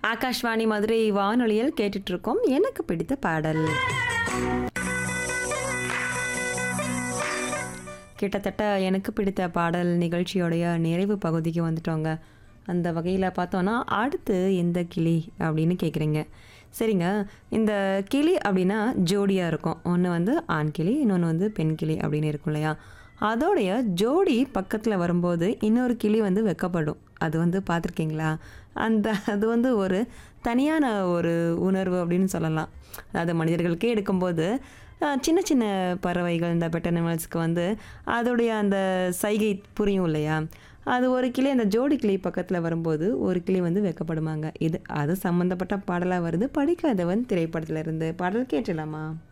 ஆகாஷ்வாணி மதுரை வானொலியில் கேட்டுட்டு இருக்கோம் எனக்கு பிடித்த பாடல் கிட்டத்தட்ட எனக்கு பிடித்த பாடல் நிகழ்ச்சியோடைய நிறைவு பகுதிக்கு வந்துட்டோங்க அந்த வகையில் பார்த்தோன்னா அடுத்து எந்த கிளி அப்படின்னு கேட்குறீங்க சரிங்க இந்த கிளி அப்படின்னா ஜோடியாக இருக்கும் ஒன்று வந்து ஆண் கிளி இன்னொன்று வந்து பெண் கிளி அப்படின்னு இருக்கும் இல்லையா அதோடைய ஜோடி பக்கத்தில் வரும்போது இன்னொரு கிளி வந்து வெக்கப்படும் அது வந்து பார்த்துருக்கீங்களா அந்த அது வந்து ஒரு தனியான ஒரு உணர்வு அப்படின்னு சொல்லலாம் அதாவது மனிதர்களுக்கே எடுக்கும்போது அஹ், சின்ன சின்ன பறவைகள் இந்த பெட் அனிமல்ஸ்க்கு வந்து அதோடைய அந்த சைகை புரியும் இல்லையா அது ஒரு கிளி அந்த ஜோடி கிளி பக்கத்தில் வரும்போது ஒரு கிளி வந்து வெக்கப்படுமாங்க இது அது சம்மந்தப்பட்ட பாடலாக வருது படிக்காதவன் திரைப்படத்துல இருந்து பாடல் கேட்டலாமா